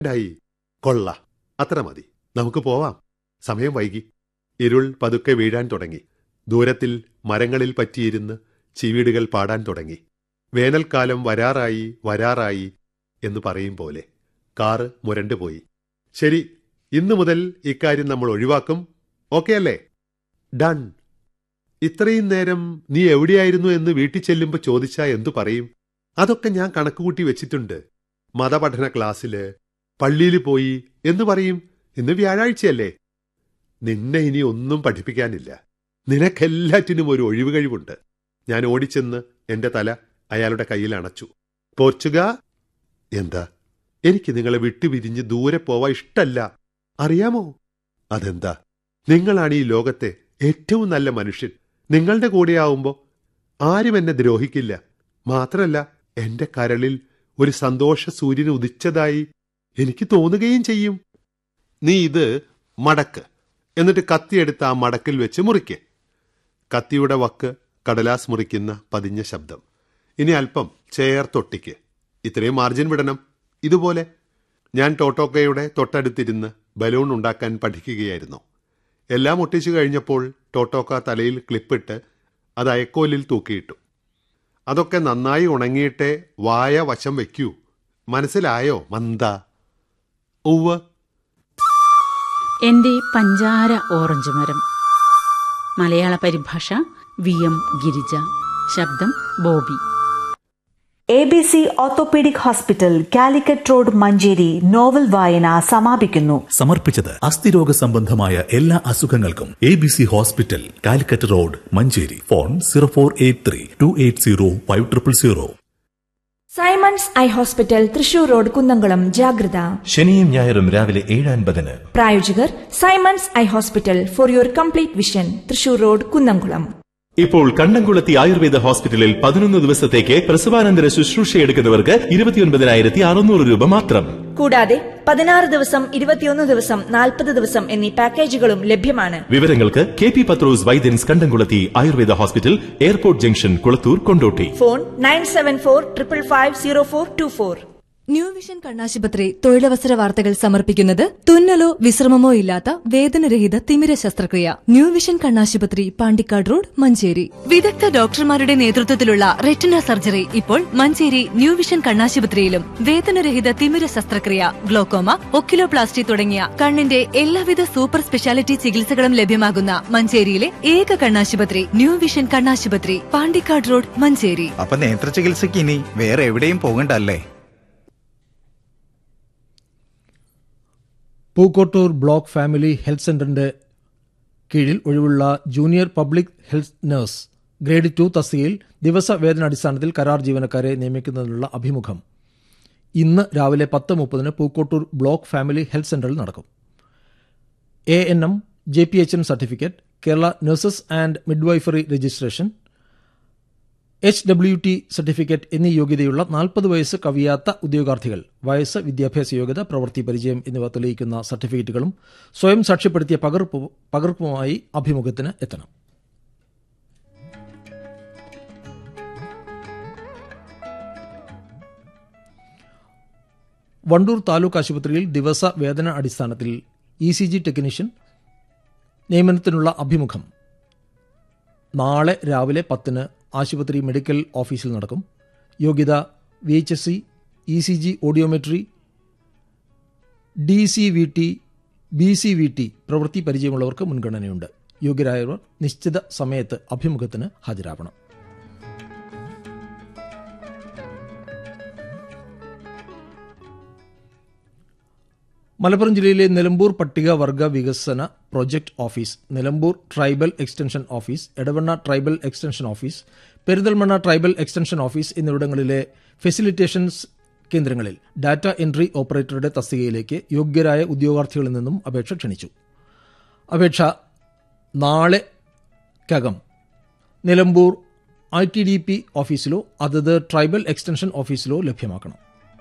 ായി കൊള്ള അത്ര മതി നമുക്ക് പോവാം സമയം വൈകി ഇരുൾ പതുക്കെ വീഴാൻ തുടങ്ങി ദൂരത്തിൽ മരങ്ങളിൽ പറ്റിയിരുന്ന് ചീവീടുകൾ പാടാൻ തുടങ്ങി വേനൽക്കാലം വരാറായി വരാറായി എന്ന് പറയും പോലെ കാറ് മുരണ്ടുപോയി ശരി ഇന്നു മുതൽ ഇക്കാര്യം നമ്മൾ ഒഴിവാക്കും ഓക്കെ അല്ലേ ഡൺ ഇത്രയും നേരം നീ എവിടെയായിരുന്നു എന്ന് വീട്ടിൽ ചെല്ലുമ്പോൾ ചോദിച്ചാ എന്തു പറയും അതൊക്കെ ഞാൻ കണക്കുകൂട്ടി വെച്ചിട്ടുണ്ട് മതപഠന ക്ലാസ്സില് പള്ളിയിൽ പോയി എന്ന് പറയും ഇന്ന് വ്യാഴാഴ്ചയല്ലേ നിന്നെ ഇനി ഒന്നും പഠിപ്പിക്കാനില്ല നിനക്കെല്ലാറ്റിനും ഒരു ഒഴിവ് കഴിവുണ്ട് ഞാൻ ഓടിച്ചെന്ന് എന്റെ തല അയാളുടെ കയ്യിൽ അണച്ചു പോർച്ചുഗ എന്താ എനിക്ക് നിങ്ങളെ വിട്ടുപിരിഞ്ഞ് ദൂരെ പോവാ ഇഷ്ടല്ല അറിയാമോ അതെന്താ നിങ്ങളാണ് ഈ ലോകത്തെ ഏറ്റവും നല്ല മനുഷ്യൻ നിങ്ങളുടെ കൂടെയാവുമ്പോ ആരും എന്നെ ദ്രോഹിക്കില്ല മാത്രല്ല എന്റെ കരളിൽ ഒരു സന്തോഷ സൂര്യൻ ഉദിച്ചതായി എനിക്ക് തോന്നുകയും ചെയ്യും നീ ഇത് മടക്ക് എന്നിട്ട് കത്തിയെടുത്ത് ആ മടക്കിൽ വെച്ച് മുറിക്ക് കത്തിയുടെ വക്ക് കടലാസ് മുറിക്കുന്ന പതിഞ്ഞ ശബ്ദം ഇനി അല്പം ചേർത്തൊട്ടിക്ക് ഇത്രയും മാർജിൻ വിടണം ഇതുപോലെ ഞാൻ ടോട്ടോക്കയുടെ തൊട്ടടുത്തിരുന്ന് ബലൂൺ ഉണ്ടാക്കാൻ പഠിക്കുകയായിരുന്നു എല്ലാം ഒട്ടിച്ചു കഴിഞ്ഞപ്പോൾ ടോട്ടോക്ക തലയിൽ ക്ലിപ്പിട്ട് അത് അയക്കോലിൽ തൂക്കിയിട്ടു അതൊക്കെ നന്നായി ഉണങ്ങിയിട്ടേ വായ വശം വെക്കൂ മനസ്സിലായോ മന്ദ ഉവ്വ് എന്റെ പഞ്ചാര ഓറഞ്ച് മരം മലയാള പരിഭാഷ വി എം ഗിരിജ ശബ്ദം Bobby A B C orthopaedic hospital Calicut road Manjeri novel വായന സമാപിക്കുന്നു സമർപ്പിച്ചത് അസ്ഥിരോഗ സംബന്ധമായ എല്ലാ അസുഖങ്ങൾക്കും A B C hospital Calicut road Manjeri phone zero four eight three two eight zero five triple zero Simons I hospital Thrissur road Kunnamkulam ജാഗ്രത ശനിയും ഞായറും രാവിലെ ഏഴ് അൻപതിന് പ്രായോജകർ Simons I hospital for your complete vision Thrissur road Kunnamkulam ഇപ്പോൾ കണ്ടംകുളത്തി ആയുർവേദ ഹോസ്പിറ്റലിൽ പതിനൊന്ന് ദിവസത്തേക്ക് പ്രസവാനന്തര ശുശ്രൂഷ എടുക്കുന്നവർക്ക് ഇരുപത്തിയൊൻപതിനായിരത്തി അറുന്നൂറ് രൂപ മാത്രം കൂടാതെ പതിനാറ് ദിവസം ഇരുപത്തിയൊന്ന് ദിവസം നാൽപ്പത് ദിവസം എന്നീ പാക്കേജുകളും ലഭ്യമാണ് വിവരങ്ങൾക്ക് K P Pathrose Vaidyans Kandamkulathy Ayurveda hospital airport junction Kulathur Kondotty phone nine seven four triple five zero four two four new vision കണ്ണാശുപത്രി തൊഴിലവസര വാർത്തകൾ സമർപ്പിക്കുന്നത് തുന്നലോ വിശ്രമമോ ഇല്ലാത്ത വേദനരഹിത തിമിര ശസ്ത്രക്രിയ ന്യൂ വിഷൻ കണ്ണാശുപത്രി പാണ്ടിക്കാട് റോഡ് മഞ്ചേരി വിദഗ്ധ ഡോക്ടർമാരുടെ നേതൃത്വത്തിലുള്ള റെറ്റിന സർജറി ഇപ്പോൾ മഞ്ചേരി ന്യൂ വിഷൻ കണ്ണാശുപത്രിയിലും വേദനരഹിത തിമിര ശസ്ത്രക്രിയ ഗ്ലോക്കോമ ഒക്കിലോപ്ലാസ്റ്റി തുടങ്ങിയ കണ്ണിന്റെ എല്ലാവിധ സൂപ്പർ സ്പെഷ്യാലിറ്റി ചികിത്സകളും ലഭ്യമാകുന്ന മഞ്ചേരിയിലെ ഏക കണ്ണാശുപത്രി ന്യൂ വിഷൻ കണ്ണാശുപത്രി പാണ്ടിക്കാട് റോഡ് മഞ്ചേരി അപ്പൊ നേത്ര ചികിത്സയ്ക്ക് ഇനി വേറെ എവിടെയും പോകണ്ടല്ലേ പൂക്കോട്ടൂർ ബ്ലോക്ക് ഫാമിലി ഹെൽത്ത് സെന്ററിന്റെ കീഴിൽ ഒഴിവുള്ള junior public health nurse grade two തസ്തികയിൽ ദിവസവേതനാടിസ്ഥാനത്തിൽ കരാർ ജീവനക്കാരെ നിയമിക്കുന്നതിനുള്ള അഭിമുഖം ഇന്ന് രാവിലെ പത്ത് മുപ്പതിന് പൂക്കോട്ടൂർ ബ്ലോക്ക് ഫാമിലി ഹെൽത്ത് സെന്ററിൽ നടക്കും A N M J P H N certificate Kerala nurses and midwifery registration H W T certificate എന്നീ യോഗ്യതയുള്ള നാൽപ്പത് വയസ്സ് കവിയാത്ത ഉദ്യോഗാർത്ഥികൾ വയസ്സ് വിദ്യാഭ്യാസ യോഗ്യത പ്രവൃത്തി പരിചയം എന്നിവ തെളിയിക്കുന്ന സർട്ടിഫിക്കറ്റുകളും സ്വയം സാക്ഷ്യപ്പെടുത്തിയ പകർപ്പ് പകർപ്പുമായി അഭിമുഖത്തിന് എത്തണം വണ്ടൂർ താലൂക്ക് ആശുപത്രിയിൽ ദിവസ വേതന അടിസ്ഥാനത്തിൽ ഇ സി ജി ടെക്നീഷ്യൻ നിയമനത്തിനുള്ള അഭിമുഖം നാളെ രാവിലെ പത്തിന് ആശുപത്രി മെഡിക്കൽ ഓഫീസിൽ നടക്കും യോഗ്യത V H S C E C G audiometry D C V T B C V T പ്രവൃത്തി പരിചയമുള്ളവർക്ക് മുൻഗണനയുണ്ട് യോഗ്യരായവർ നിശ്ചിത സമയത്ത് അഭിമുഖത്തിന് ഹാജരാവണം മലപ്പുറം ജില്ലയിലെ നിലമ്പൂർ പട്ടികവർഗ വികസന project office Nilambur tribal extension office Edavanna tribal extension office Perinthalmanna tribal extension office എന്നിവിടങ്ങളിലെ ഫെസിലിറ്റേഷൻസ് കേന്ദ്രങ്ങളിൽ ഡാറ്റ എൻട്രി ഓപ്പറേറ്ററുടെ തസ്തികയിലേക്ക് യോഗ്യരായ ഉദ്യോഗാർത്ഥികളിൽ നിന്നും അപേക്ഷ ക്ഷണിച്ചു അപേക്ഷ നാളെക്കകം Nilambur I T D P ഓഫീസിലോ അതത് ട്രൈബൽ എക്സ്റ്റൻഷൻ ഓഫീസിലോ ലഭ്യമാക്കണം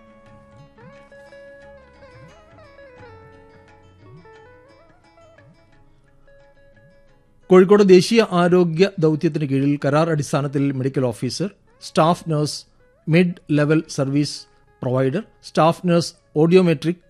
കോഴിക്കോട് ദേശീയ ആരോഗ്യ ദൌത്യത്തിന് കീഴിൽ കരാർ അടിസ്ഥാനത്തിൽ medical officer staff nurse mid level service provider staff nurse audiometric